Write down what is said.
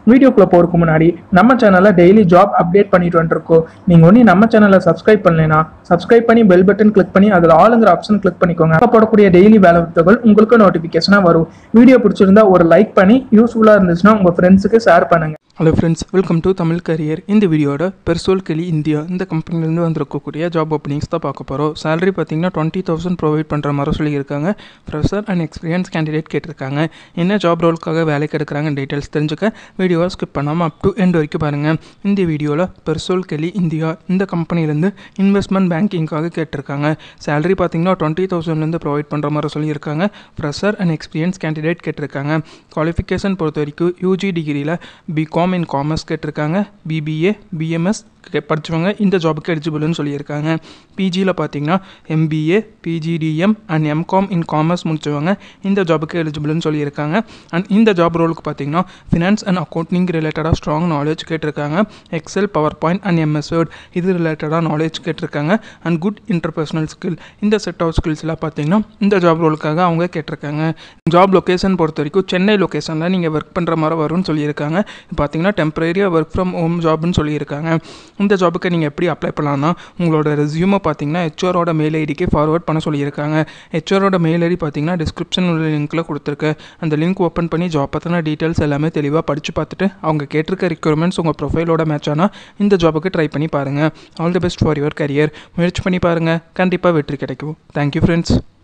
வீடியோக்குள்ள போறதுக்கு முன்னாடி நம்ம சேனல்ல டெய்லி ஜாப் அப்டேட் பண்ணிட்டு வந்துருக்கோம் நீங்க ஒண்ணு நம்ம சேனலை சப்ஸ்கிரைப் பண்ணலைன்னா சப்ஸ்கிரைப் பண்ணி பெல் பட்டன் கிளிக் பண்ணி அதுல ஆளுங்கிற ஆப்ஷன் கிளிக் பண்ணிக்கோங்க அப்ப போடக்கூடிய டெய்லி வேலை தகவல் உங்களுக்கு நோட்டிபிகேஷனா வரும் வீடியோ பிடிச்சிருந்தா ஒரு லைக் பண்ணி யூஸ்ஃபுல்லா இருந்துச்சுன்னா உங்க ஃப்ரெண்ட்ஸுக்கு ஷேர் பண்ணுங்க hello friends welcome to Tamil career இந்த வீடியோட பெர்சோல் கெளி இந்தியா இந்த கம்பெனிலேருந்து வந்திருக்கக்கூடிய ஜாப் ஓப்பனிங்ஸ் தான் பார்க்க போகிறோம் salary பார்த்தீங்கன்னா டுவெண்ட்டி தௌசண்ட் ப்ரொவைட் பண்ணுற மாதிரி சொல்லியிருக்காங்க ஃப்ரெஷர் அண்ட் எக்ஸ்பீரியன்ஸ் கேண்டிடேட் கேட்டிருக்காங்க என்ன ஜாப் ரோலுக்காக வேலைக்கு எடுக்கிறாங்க டீட்டெயில்ஸ் தெரிஞ்சுக்க வீடியோவை ஸ்கிப் பண்ணாமல் அப் டு எண்ட் வரைக்கும் பாருங்கள் இந்த வீடியோவில் பெர்சோல் கெளி இந்தியா இந்த கம்பெனிலேருந்து இன்வெஸ்ட்மெண்ட் பேங்கிங்காக கேட்டிருக்காங்க salary பார்த்தீங்கன்னா டுவெண்ட்டி தௌசண்ட்லேருந்து ப்ரொவைட் பண்ணுற மாதிரி சொல்லியிருக்காங்க ஃப்ரெஷர் அண்ட் எக்ஸ்பீரியன்ஸ் கேண்டிடேட் கேட்டிருக்காங்க குவாலிஃபிகேஷன் பொறுத்த வரைக்கும் யூஜி டிகிரியில் பிகாம் இன் காமர்ஸ் கேட்டிருக்காங்க பிபிஏ பிஎம்எஸ் படித்தவங்க இந்த ஜாபுக்கு எலிஜிபிள்னு சொல்லியிருக்காங்க பிஜியில் பார்த்தீங்கன்னா MBA PGDM and MCom in commerce முடிச்சவங்க இந்த ஜாபுக்கு எலிஜிபிள்னு சொல்லியிருக்காங்க அண்ட் இந்த ஜாப் ரோலுக்கு பார்த்தீங்கன்னா ஃபினான்ஸ் அண்ட் அக்கௌண்டிங் ரிலேட்டடாக ஸ்ட்ராங் நாலேஜ் கேட்டிருக்காங்க Excel PowerPoint and MS Word இது ரிலேட்டடாக நாலேஜ் கேட்டிருக்காங்க அண்ட் குட் இன்டர்பர்சனல் ஸ்கில் இந்த செட் ஆஃப் ஸ்கில்ஸ்லாம் பார்த்தீங்கன்னா இந்த ஜாப் ரோலுக்காக அவங்க கேட்டிருக்காங்க ஜாப் லொக்கேஷன் பொறுத்த வரைக்கும் சென்னை லொக்கேஷனில் நீங்கள் ஒர்க் பண்ணுற மாதிரி வரும்னு சொல்லியிருக்காங்க பார்த்தீங்கன்னா டெம்பரரியாக ஒர்க் ஃப்ரம் ஹோம் ஜாப்னு சொல்லியிருக்காங்க இந்த ஜாபுக்கு நீங்கள் எப்படி அப்ளை பண்ணலாம்னா உங்களோட ரெஸ்யூமை பார்த்தீங்கன்னா ஹெச்ஆரோட மெயில் ஐடிக்கு ஃபார்வர்ட் பண்ண சொல்லியிருக்காங்க ஹெச்ஆரோட மெயில் ஐடி பார்த்தீங்கன்னா டிஸ்கிரிப்ஷன் உள்ள லிங்க்கில் கொடுத்துருக்கு அந்த லிங்க் ஓப்பன் பண்ணி ஜாப் பற்றின டீட்டெயில்ஸ் எல்லாமே தெளிவாக படித்து பார்த்துட்டு அவங்க கேட்டிருக்க ரிக்யர்மெண்ட்ஸ் உங்கள் ப்ரொஃபைலோட மேட்ச் ஆனால் இந்த ஜாபுக்கு ட்ரை பண்ணி பாருங்கள் all the best for your career முயற்சி பண்ணி பாருங்கள் கண்டிப்பாக வெற்றி கிடைக்கும் தேங்க்யூ ஃப்ரெண்ட்ஸ்